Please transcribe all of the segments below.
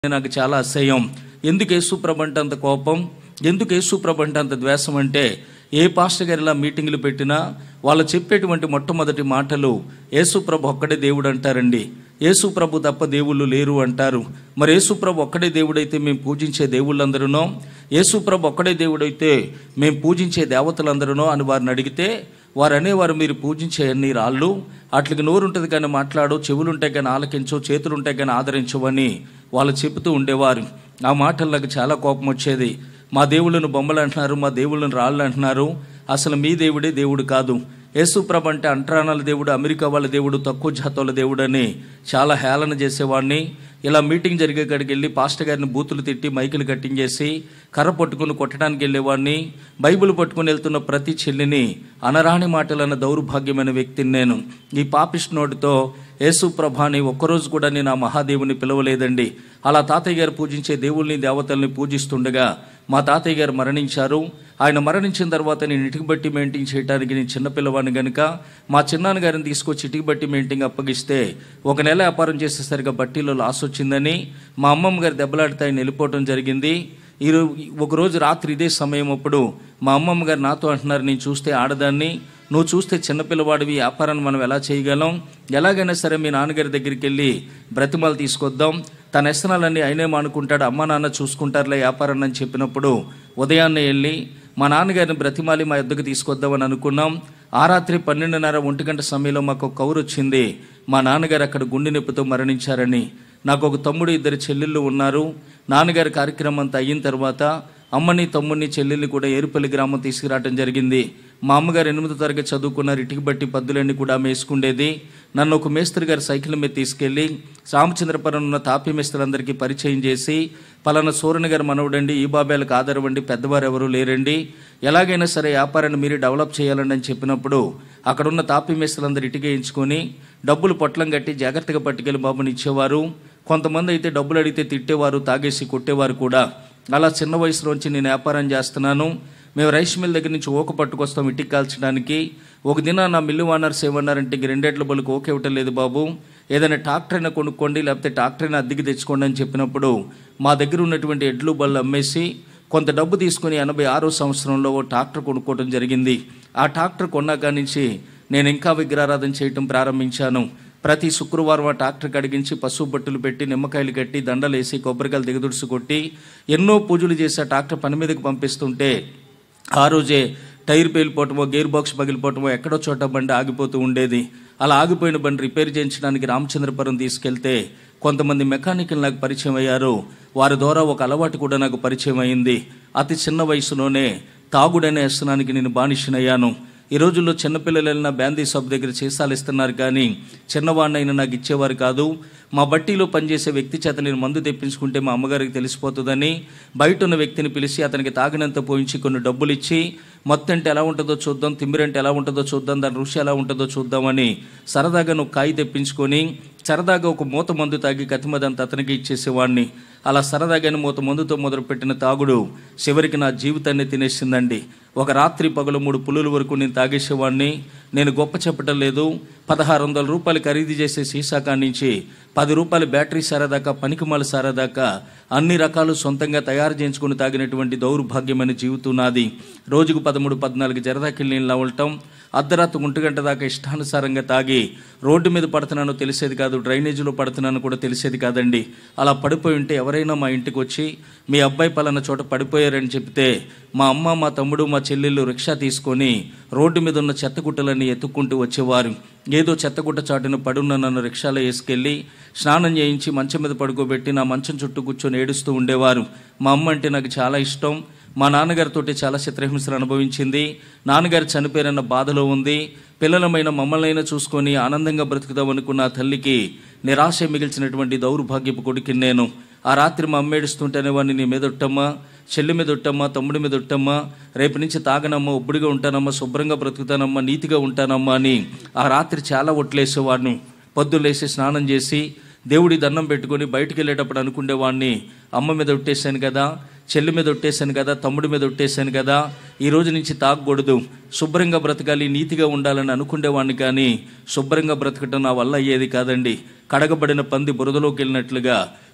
నాకు చాలా అసహ్యం ఎందుకు యేసుప్రభ అంటే అంత కోపం ఎందుకు యేసుప్రభ అంటే అంత ద్వేషం అంటే ఏ పాస్టర్ గారు ఇలా మీటింగ్లు పెట్టినా వాళ్ళు చెప్పేటువంటి మొట్టమొదటి మాటలు యేసుప్రభు ఒక్కడే దేవుడు అంటారండి యేసుప్రభు తప్ప దేవుళ్ళు లేరు అంటారు మరి యేసుప్రభు ఒక్కడే దేవుడైతే మేము పూజించే దేవుళ్ళందరూనో యేసుప్రభు ఒక్కడే దేవుడైతే మేము పూజించే దేవతలందరూనో అని వారిని అడిగితే వారు అనేవారు మీరు పూజించే అన్ని రాళ్ళు అట్లకి నోరు ఉంటుంది కానీ మాట్లాడు చెవులుంటే కానీ ఆలకించు చేతులుంటే కానీ ఆదరించవని వాళ్ళు చెబుతూ ఉండేవారు ఆ మాటలు నాకు చాలా కోపం వచ్చేది మా దేవుళ్ళను బొమ్మలు అంటున్నారు మా దేవుళ్ళను రాళ్ళు అంటున్నారు అసలు మీ దేవుడే దేవుడు కాదు యేసుప్రభ అంటే అంటరానాల దేవుడు అమెరికా వాళ్ళ దేవుడు తక్కువ జాతోల దేవుడు అని చాలా హేళన చేసేవాడిని ఇలా మీటింగ్ జరిగే కాడికి వెళ్ళి పాస్టర్ గారిని బూతులు తిట్టి మైకులు కట్టించేసి కర్ర పట్టుకుని కొట్టడానికి వెళ్ళేవాడిని బైబిల్ పట్టుకుని వెళ్తున్న ప్రతి చెల్లిని అనరాని మాటలన్న దౌర్భాగ్యమైన వ్యక్తిని నేను ఈ పాపిస్ట్ నోటితో యేసు ప్రభాని ఒక్కరోజు కూడా నేను ఆ మహాదేవుని పిలవలేదండి అలా తాతయ్య గారు పూజించే దేవుల్ని దేవతల్ని పూజిస్తుండగా మా తాతయ్య గారు మరణించారు ఆయన మరణించిన తర్వాత నేను ఇటుక బట్టి మెయింటింగ్ చేయడానికి నేను చిన్నపిల్లవాడిని కనుక మా చిన్నాన్న గారిని తీసుకొచ్చి ఇటుక బట్టి మెయింటింగ్ అప్పగిస్తే ఒక నెల వ్యాపారం చేసేసరిగా బట్టీలో లాస్ వచ్చిందని మా అమ్మమ్మ గారు దెబ్బలాడితే ఆయన వెళ్ళిపోవడం జరిగింది ఈరోజు ఒకరోజు రాత్రి ఇదే సమయం అప్పుడు మా అమ్మమ్మ గారు నాతో అంటున్నారు నేను చూస్తే ఆడదాన్ని నువ్వు చూస్తే చిన్నపిల్లవాడివి వ్యాపారాన్ని మనం ఎలా చేయగలం ఎలాగైనా సరే మీ నాన్నగారి దగ్గరికి వెళ్ళి బ్రతిమాలు తీసుకొద్దాం తన వ్యసనాలన్నీ ఆయనే మానుకుంటాడు అమ్మ నాన్న చూసుకుంటారులే వ్యాపారాన్ని అని చెప్పినప్పుడు ఉదయాన్నే వెళ్ళి మా నాన్నగారిని బ్రతిమాలి మా యొద్దకు తీసుకొద్దామని అనుకున్నాం ఆ రాత్రి పన్నెండున్నర ఒంటి గంట సమయంలో మాకు ఒక కౌరు వచ్చింది మా నాన్నగారు అక్కడ గుండె నొప్పితో మరణించారని నాకు ఒక తమ్ముడు ఇద్దరు చెల్లెళ్ళు ఉన్నారు నాన్నగారి కార్యక్రమం అంతా అయిన తర్వాత అమ్మని తమ్ముడిని చెల్లెల్ని కూడా ఏరుపల్లి గ్రామం తీసుకురావడం జరిగింది మా అమ్మగారు ఎనిమిదో తరగతి చదువుకున్నారు ఇటుకి బట్టి పద్దులన్నీ కూడా ఆమె వేసుకుండేది నన్ను ఒక మేస్త్రి గారి సైకిల్ మీద తీసుకెళ్ళి రామచంద్రపురం ఉన్న తాపి మేస్త్రులందరికీ పరిచయం చేసి పలానా సూర్యని గారు మనవడండి ఈ బాబాయిలకు ఆధారవండి పెద్దవారు ఎవరు లేరండి ఎలాగైనా సరే వ్యాపారాన్ని మీరు డెవలప్ చేయాలండి అని చెప్పినప్పుడు అక్కడున్న తాపి మేస్త్రులందరూ ఇటుక వేయించుకొని డబ్బులు పొట్లం కట్టి జాగ్రత్తగా పట్టుకెళ్ళి బాబుని ఇచ్చేవారు కొంతమంది అయితే డబ్బులు అడిగితే తిట్టేవారు తాగేసి కొట్టేవారు కూడా అలా చిన్న వయసులోంచి నేను వ్యాపారం చేస్తున్నాను మేము రైస్ మిల్ దగ్గర నుంచి ఓక పట్టుకొస్తాం ఇటుక కాల్చడానికి ఒక దిన నా మిల్లు ఓనర్స్ ఏమన్నారంటే ఇంక రెండేళ్ల బలుకు ఓకే ఇవ్వటం లేదు బాబు ఏదైనా ట్రాక్టర్ అయినా కొనుక్కోండి లేకపోతే ట్రాక్టర్ అయినా అద్దెకి తెచ్చుకోండి అని చెప్పినప్పుడు మా దగ్గర ఉన్నటువంటి ఎడ్లు బళ్ళు అమ్మేసి కొంత డబ్బు తీసుకుని ఎనభై ఆరో సంవత్సరంలో ఓ ట్రాక్టర్ కొనుక్కోవడం జరిగింది ఆ ట్రాక్టర్ కొన్నాక నుంచి నేను ఇంకా విగ్రహారాధన చేయటం ప్రారంభించాను ప్రతి శుక్రవారం ఆ ట్రాక్టర్ కడిగించి పసుపు బట్టలు పెట్టి నిమ్మకాయలు కట్టి దండలేసి కొబ్బరికాయలు దిగదుడుసు కొట్టి ఎన్నో పూజలు చేసి ఆ ట్రాక్టర్ పని మీదకి పంపిస్తుంటే ఆ రోజే టైర్ పేలిపోవటమో గేర్ బాక్స్ పగిలిపోవటమో ఎక్కడో చోట బండి ఆగిపోతూ ఉండేది అలా ఆగిపోయిన బండి రిపేర్ చేయించడానికి రామచంద్రపురం తీసుకెళ్తే కొంతమంది మెకానికల్ నాకు పరిచయం అయ్యారు వారి ద్వారా ఒక అలవాటు కూడా నాకు పరిచయం అయింది అతి చిన్న వయసులోనే తాగుడనే వ్యసనానికి నేను బానిసనయ్యాను ఈ రోజుల్లో చిన్నపిల్లలు వెళ్ళిన బ్యాందీ షాప్ దగ్గర సీసాలు ఇస్తున్నారు కానీ చిన్నవాడినైనా నాకు ఇచ్చేవారు కాదు మా బట్టీలో పనిచేసే వ్యక్తి చేత నేను మందు తెప్పించుకుంటే మా అమ్మగారికి తెలిసిపోతుందని బయట ఉన్న వ్యక్తిని పిలిచి అతనికి తాగినంత పోయించి కొన్ని డబ్బులు ఇచ్చి మొత్తం అంటే ఎలా ఉంటుందో చూద్దాం తిమ్మిరంటే ఎలా ఉంటుందో చూద్దాం దాని రుచి ఎలా ఉంటుందో చూద్దామని సరదాగా నువ్వు కాయి తెప్పించుకొని సరదాగా ఒక మూత మందు తాగి కతిమదంతా అతనికి ఇచ్చేసేవాడిని అలా సరదాగానే మూత మందుతో మొదలుపెట్టిన తాగుడు చివరికి నా జీవితాన్ని తినేసిందండి ఒక రాత్రి పగలు మూడు పులుల వరకు నేను తాగేసేవాడిని నేను గొప్ప చెప్పటం లేదు పదహారు వందల రూపాయలు ఖరీదు చేసే సీసా కాడి నుంచి పది రూపాయల బ్యాటరీ సారా దాకా పనికిమాల సారా దాకా అన్ని రకాలు సొంతంగా తయారు చేయించుకుని తాగినటువంటి దౌర్భాగ్యమైన జీవితం నాది రోజుకు పదమూడు పద్నాలుగు జరదాకిల్ నీళ్ళు నవ్వటం అర్ధరాత్రి ఒంటి గంట దాకా ఇష్టానుసారంగా తాగి రోడ్డు మీద పడుతున్నానో తెలిసేది కాదు డ్రైనేజీలో పడుతున్నానో కూడా తెలిసేది కాదండి అలా పడిపోయి ఉంటే ఎవరైనా మా ఇంటికి వచ్చి మీ అబ్బాయి పలానా చోట పడిపోయారని చెప్తే మా అమ్మ మా తమ్ముడు మా చెల్లెళ్ళు రిక్షా తీసుకొని రోడ్డు మీద ఉన్న చెత్తగుట్టలన్నీ ఎత్తుక్కుంటూ వచ్చేవారు ఏదో చెత్తగుట్ట చాటున పడున్న నన్ను రిక్షాలో వేసుకెళ్ళి స్నానం చేయించి మంచం మీద పడుకోబెట్టి నా మంచం చుట్టూ కూర్చొని ఏడుస్తూ ఉండేవారు మా అమ్మ అంటే నాకు చాలా ఇష్టం మా నాన్నగారితో చాలా చిత్రహింసలు అనుభవించింది నాన్నగారు చనిపోయారన్న బాధలో ఉంది పిల్లలమైన మమ్మల్నైనా చూసుకొని ఆనందంగా బ్రతుకుదాం అనుకున్న ఆ తల్లికి నిరాశ మిగిల్చినటువంటి దౌర్భాగ్యపు కొడుకుని నేను ఆ రాత్రి మా అమ్మ ఏడుస్తుంటేనే వాడిని నీ మీద ఉట్టమ్మా చెల్లి మీద ఉట్టమ్మా తమ్ముడి మీద ఉట్టమ్మా రేపు నుంచి తాగనమ్మా ఒబ్బడిగా ఉంటానమ్మా శుభ్రంగా బ్రతుకుతానమ్మా నీతిగా ఉంటానమ్మా అని ఆ రాత్రి చాలా ఒట్లేసేవాడిని పొద్దులేసి స్నానం చేసి దేవుడి దండం పెట్టుకొని బయటికి వెళ్ళేటప్పుడు అనుకునేవాడిని అమ్మ మీద ఉట్టేశాను కదా చెల్లి మీద ఒట్టేశాను కదా తమ్ముడి మీద ఒట్టేశాను కదా ఈ రోజు నుంచి తాగకూడదు శుభ్రంగా బ్రతకాలి నీతిగా ఉండాలని అనుకునేవాడిని కానీ శుభ్రంగా బ్రతకటం నా వల్ల అయ్యేది కాదండి కడగబడిన పంది బురదలోకి వెళ్ళినట్లుగా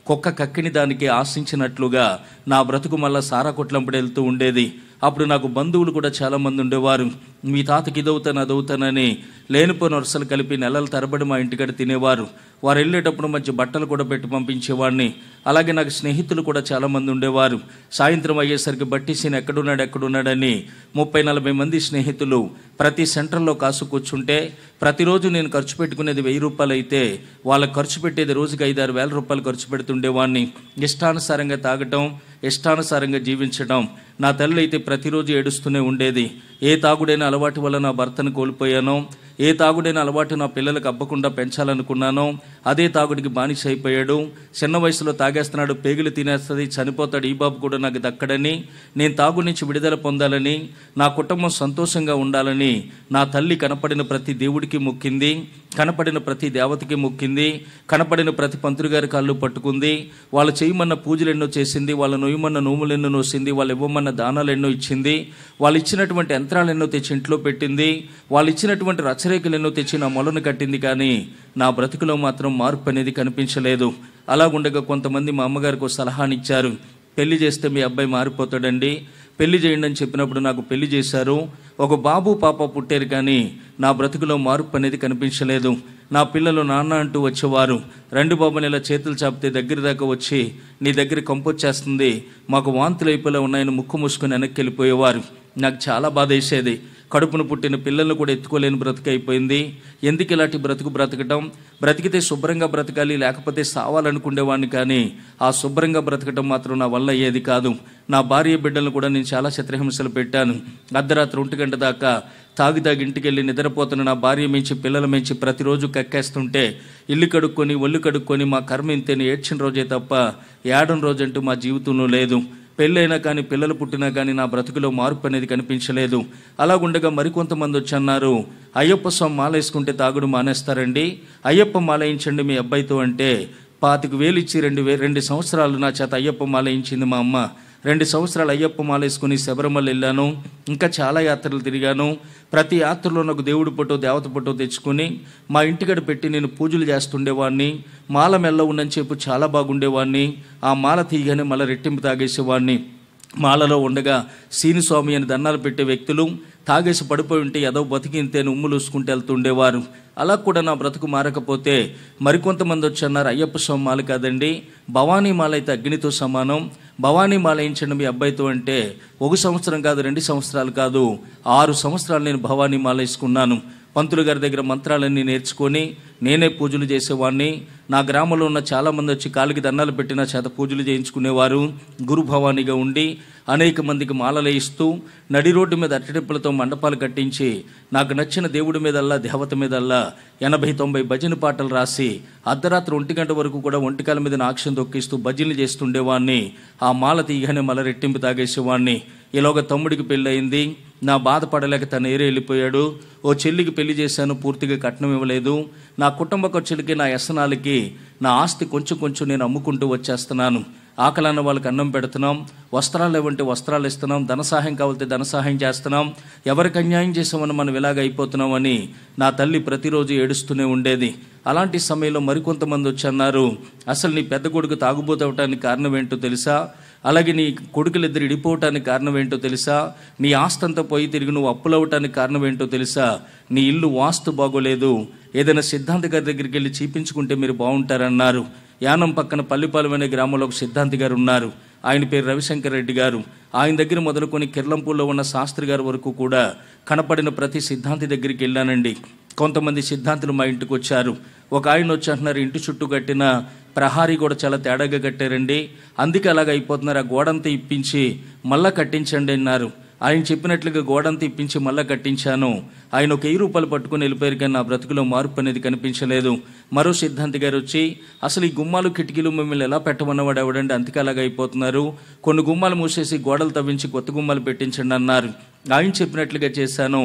కుక్క కక్కిని దానికి ఆశించినట్లుగా నా బ్రతుకు మళ్ళా సారా కొట్లంపడి వెళ్తూ ఉండేది అప్పుడు నాకు బంధువులు కూడా చాలామంది ఉండేవారు మీ తాతకి ఇదవుతాను అదవుతానని లేనిపోయిన వరుసలు కలిపి నెలల తరబడి మా ఇంటికాడ తినేవారు వారు వెళ్ళేటప్పుడు మంచి బట్టలు కూడా పెట్టి పంపించేవాడిని అలాగే నాకు స్నేహితులు కూడా చాలామంది ఉండేవారు సాయంత్రం అయ్యేసరికి బట్టి సీన్ ఎక్కడున్నాడు ఎక్కడున్నాడని ముప్పై నలభై మంది స్నేహితులు ప్రతి సెంటర్లో కాసు కూర్చుంటే ప్రతిరోజు నేను ఖర్చు పెట్టుకునేది వెయ్యి రూపాయలు అయితే వాళ్ళకి ఖర్చు పెట్టేది రోజుకి ఐదారు వేల రూపాయలు ఖర్చు పెడుతుండేవాడిని ఇష్టానుసారంగా తాగటం ఇష్టానుసారంగా జీవించడం నా తల్లి అయితే ప్రతిరోజు ఏడుస్తూనే ఉండేది ఏ తాగుడైన అలవాటు వల్ల నా భర్తను కోల్పోయానో ఏ తాగుడైన అలవాటు నా పిల్లలకు అబ్బకుండా పెంచాలనుకున్నానో అదే తాగుడికి బానిస అయిపోయాడు చిన్న వయసులో తాగేస్తున్నాడు పేగులు తినేస్తుంది చనిపోతాడు ఈ బాబు కూడా నాకు దక్కడని నేను తాగు నుంచి విడుదల పొందాలని నా కుటుంబం సంతోషంగా ఉండాలని నా తల్లి కనపడిన ప్రతి దేవుడికి మొక్కింది కనపడిన ప్రతి దేవతకి మొక్కింది కనపడిన ప్రతి పంతులు గారి కాళ్ళు పట్టుకుంది వాళ్ళు చేయమన్న పూజలు ఎన్నో చేసింది వాళ్ళ నొయ్యమన్న నోములు ఎన్నో నోసింది వాళ్ళు ఇవ్వమన్న దానాలు ఎన్నో ఇచ్చింది వాళ్ళు ఇచ్చినటువంటి యంత్రాలు ఎన్నో తెచ్చి ఇంట్లో పెట్టింది వాళ్ళు ఇచ్చినటువంటి రచరేఖలు ఎన్నో తెచ్చి నా మొలను కట్టింది కానీ నా బ్రతుకులో మాత్రం మార్పు అనేది కనిపించలేదు అలాగుండగా కొంతమంది మా అమ్మగారికి ఒక సలహానిచ్చారు పెళ్లి చేస్తే మీ అబ్బాయి మారిపోతాడండి పెళ్లి చేయండి అని చెప్పినప్పుడు నాకు పెళ్లి చేశారు ఒక బాబు పాప పుట్టారు కానీ నా బ్రతుకులో మార్పు అనేది కనిపించలేదు నా పిల్లలు నాన్న అంటూ వచ్చేవారు రెండు బాబుని ఇలా చేతులు చాపితే దగ్గర దాకా వచ్చి నీ దగ్గర కంపొచ్చేస్తుంది మాకు వాంతులు అయిపోలే ఉన్నాయని ముక్కు మూసుకొని వెనక్కి వెళ్ళిపోయేవారు నాకు చాలా బాధ వేసేది కడుపును పుట్టిన పిల్లలను కూడా ఎత్తుకోలేని బ్రతుకు అయిపోయింది ఎందుకు ఇలాంటి బ్రతుకు బ్రతకటం బ్రతికితే శుభ్రంగా బ్రతకాలి లేకపోతే సావాలనుకునేవాడిని కానీ ఆ శుభ్రంగా బ్రతకటం మాత్రం నా వల్ల అయ్యేది కాదు నా భార్య బిడ్డలను కూడా నేను చాలా చిత్రహింసలు పెట్టాను అర్ధరాత్రి ఒంటి గంట దాకా తాగి తాగి ఇంటికి వెళ్ళి నిద్రపోతున్న నా భార్య మించి పిల్లల మించి ప్రతిరోజు కక్కేస్తుంటే ఇల్లు కడుక్కొని ఒళ్ళు కడుక్కొని మా కర్మ ఇంతేని ఏడ్చిన రోజే తప్ప ఏడని రోజంటూ మా జీవితంలో లేదు పెళ్ళైనా కానీ పిల్లలు పుట్టినా కానీ నా బ్రతుకులో మార్పు అనేది కనిపించలేదు అలాగుండగా మరికొంతమంది వచ్చి అన్నారు అయ్యప్ప స్వామి మాల వేసుకుంటే తాగుడు మానేస్తారండి అయ్యప్ప మాల వేయించండి మీ అబ్బాయితో అంటే పాతిక వేలు ఇచ్చి రెండు వే రెండు సంవత్సరాలు నా చేత అయ్యప్ప మాల వేయించింది మా అమ్మ రెండు సంవత్సరాలు అయ్యప్ప మాల వేసుకుని శబరిమల వెళ్ళాను ఇంకా చాలా యాత్రలు తిరిగాను ప్రతి యాత్రలో నాకు దేవుడి ఫోటో దేవత ఫోటో తెచ్చుకొని మా ఇంటికడ పెట్టి నేను పూజలు చేస్తుండేవాడిని మాల మెల్ల ఉన్నని చెప్పు చాలా బాగుండేవాడిని ఆ మాల తీయగానే మళ్ళీ రెట్టింపు తాగేసేవాడిని మాలలో ఉండగా సీని స్వామి అని దండాలు పెట్టే వ్యక్తులు తాగేసి పడిపోయి ఉంటే ఏదో బతికింతే అని ఉమ్ములు ఊసుకుంటూ వెళ్తుండేవారు అలా కూడా నా బ్రతుకు మారకపోతే మరికొంతమంది వచ్చి అన్నారు అయ్యప్ప స్వామి మాల కాదండి భవానీ మాల అయితే అగ్నితో సమానం భవానీ మాల వేయించండి మీ అబ్బాయితో అంటే ఒక సంవత్సరం కాదు రెండు సంవత్సరాలు కాదు ఆరు సంవత్సరాలు నేను భవానీ మాల వేసుకున్నాను పంతులు గారి దగ్గర మంత్రాలన్నీ నేర్చుకొని నేనే పూజలు చేసేవాడిని నా గ్రామంలో ఉన్న చాలామంది వచ్చి కాలికి దండాలు పెట్టిన చేత పూజలు చేయించుకునేవారు గురు భవానిగా ఉండి అనేక మందికి మాలలు ఇస్తూ నడి రోడ్డు మీద అట్టడిప్పులతో మండపాలు కట్టించి నాకు నచ్చిన దేవుడి మీదల్లా దేవత మీదల్లా ఎనభై తొంభై భజన పాటలు రాసి అర్ధరాత్రి ఒంటి గంట వరకు కూడా ఒంటికాల మీద నాక్షం తొక్కిస్తూ భజనలు చేస్తుండేవాడిని ఆ మాల తీయగానే మల రెట్టింపు తాగేసేవాడిని ఈలోగా తమ్ముడికి పెళ్ళయింది నా బాధపడలేక తను ఏరే వెళ్ళిపోయాడు ఓ చెల్లికి పెళ్లి చేశాను పూర్తిగా కట్నం ఇవ్వలేదు నా కుటుంబ ఖర్చులకి నా వ్యసనాలకి నా ఆస్తి కొంచెం కొంచెం నేను అమ్ముకుంటూ వచ్చేస్తున్నాను ఆకలన్న వాళ్ళకి అన్నం పెడుతున్నాం వస్త్రాలు ఇవ్వంటే వస్త్రాలు ఇస్తున్నాం ధన సహాయం కావాలంటే ధన సహాయం చేస్తున్నాం ఎవరికి అన్యాయం చేసామని మనం ఇలాగ అయిపోతున్నామని నా తల్లి ప్రతిరోజు ఏడుస్తూనే ఉండేది అలాంటి సమయంలో మరికొంతమంది వచ్చి అన్నారు అసలు నీ పెద్ద కొడుకు తాగుబోతవటానికి కారణం ఏంటో తెలుసా అలాగే నీ కొడుకులు ఇద్దరు ఇడిపోవటానికి కారణం ఏంటో తెలుసా నీ ఆస్తంతా పోయి తిరిగి నువ్వు అప్పులవటానికి కారణం ఏంటో తెలుసా నీ ఇల్లు వాస్తు బాగోలేదు ఏదైనా సిద్ధాంత గారి దగ్గరికి వెళ్ళి చూపించుకుంటే మీరు బాగుంటారన్నారు యానం పక్కన పల్లిపాలెం అనే గ్రామంలో ఒక సిద్ధాంతి గారు ఉన్నారు ఆయన పేరు రవిశంకర్ రెడ్డి గారు ఆయన దగ్గర మొదలుకొని కిర్లంపూర్లో ఉన్న శాస్త్రి గారి వరకు కూడా కనపడిన ప్రతి సిద్ధాంతి దగ్గరికి వెళ్ళానండి కొంతమంది సిద్ధాంతులు మా ఇంటికి వచ్చారు ఒక ఆయన వచ్చి అంటున్నారు ఇంటి చుట్టూ కట్టిన ప్రహారీ కూడా చాలా తేడాగా కట్టారండి అందుకే అలాగ అయిపోతున్నారు ఆ గోడంతా ఇప్పించి మళ్ళా కట్టించండి అన్నారు ఆయన చెప్పినట్లుగా గోడంతా ఇప్పించి మళ్ళా కట్టించాను ఆయన ఒక వెయ్యి రూపాయలు పట్టుకుని వెళ్ళిపోయారు కానీ నా బ్రతుకులో మార్పు అనేది కనిపించలేదు మరో సిద్ధాంతి గారు వచ్చి అసలు ఈ గుమ్మాలు కిటికీలు మిమ్మల్ని ఎలా పెట్టమన్నవాడు ఎవడండి అందుకే అలాగ అయిపోతున్నారు కొన్ని గుమ్మాలు మూసేసి గోడలు తవ్వించి కొత్త గుమ్మాలు పెట్టించండి అన్నారు ఆయన చెప్పినట్లుగా చేశాను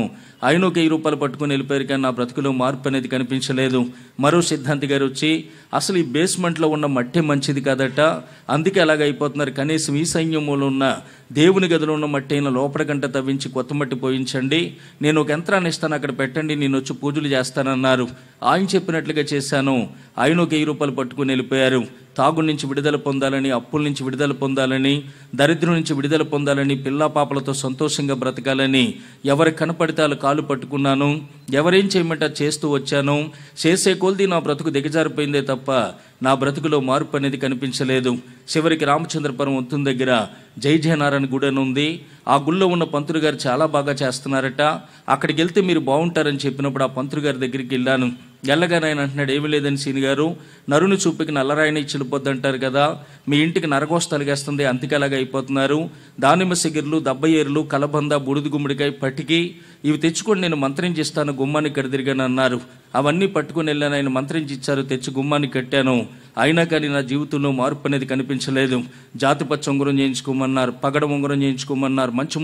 ఆయన ఒక వెయ్యి రూపాయలు పట్టుకుని వెళ్ళిపోయారు కానీ నా బ్రతుకులో మార్పు అనేది కనిపించలేదు మరో సిద్ధాంతి గారు వచ్చి అసలు ఈ బేస్మెంట్లో ఉన్న మట్టి మంచిది కాదట అందుకే అలాగ అయిపోతున్నారు కనీసం ఈ సైన్యములో ఉన్న దేవుని గదిలో ఉన్న మట్టి అయినా లోపల గంట తవ్వించి కొత్త మట్టి పోయించండి నేను ఒక యంత్రాన్ని ఇస్తాను అక్కడ పెట్టండి నేను వచ్చి పూజలు చేస్తానన్నారు ఆయన చెప్పినట్లుగా చేశాను ఆయన ఒక వెయ్యి రూపాయలు పట్టుకుని వెళ్ళిపోయారు తాగు నుంచి విడుదల పొందాలని అప్పుల నుంచి విడుదల పొందాలని దరిద్రం నుంచి విడుదల పొందాలని పిల్లా పాపలతో సంతోషంగా బ్రతకాలని ఎవరు కనపడితే వాళ్ళు కాలు పట్టుకున్నాను ఎవరేం చేయమంటే అది చేస్తూ వచ్చాను చేసే కొలిది నా బ్రతుకు దిగజారిపోయిందే తప్ప నా బ్రతుకులో మార్పు అనేది కనిపించలేదు చివరికి రామచంద్రపురం వంతుని దగ్గర జై జయనారాయణ గుడి అని ఉంది ఆ గుళ్ళో ఉన్న పంతులు గారు చాలా బాగా చేస్తున్నారట అక్కడికి వెళ్తే మీరు బాగుంటారని చెప్పినప్పుడు ఆ పంతులు గారి దగ్గరికి వెళ్ళాను వెళ్ళగానే ఆయన అంటున్నాడు ఏమీ లేదని సీని గారు నరుని చూపుకి నల్లరాయిని ఇచ్చిపోద్ది అంటారు కదా మీ ఇంటికి నరకోశ తలిగేస్తుంది అంతికి అలాగ అయిపోతున్నారు దానిమ్మ సిగిర్లు దబ్బయ్యేర్లు కలబంద బుడిది గుమ్మడికాయ పట్టికి ఇవి తెచ్చుకొని నేను మంత్రించి ఇస్తాను గుమ్మాన్ని ఇక్కడ తిరిగాను అన్నారు అవన్నీ పట్టుకొని వెళ్ళాను ఆయన మంత్రించి ఇచ్చారు తెచ్చి గుమ్మాన్ని కట్టాను అయినా కానీ నా జీవితంలో మార్పు అనేది కనిపించలేదు జాతిపచ్చ ఉంగరం చేయించుకోమన్నారు పగడ ఉంగరం చేయించుకోమన్నారు మంచి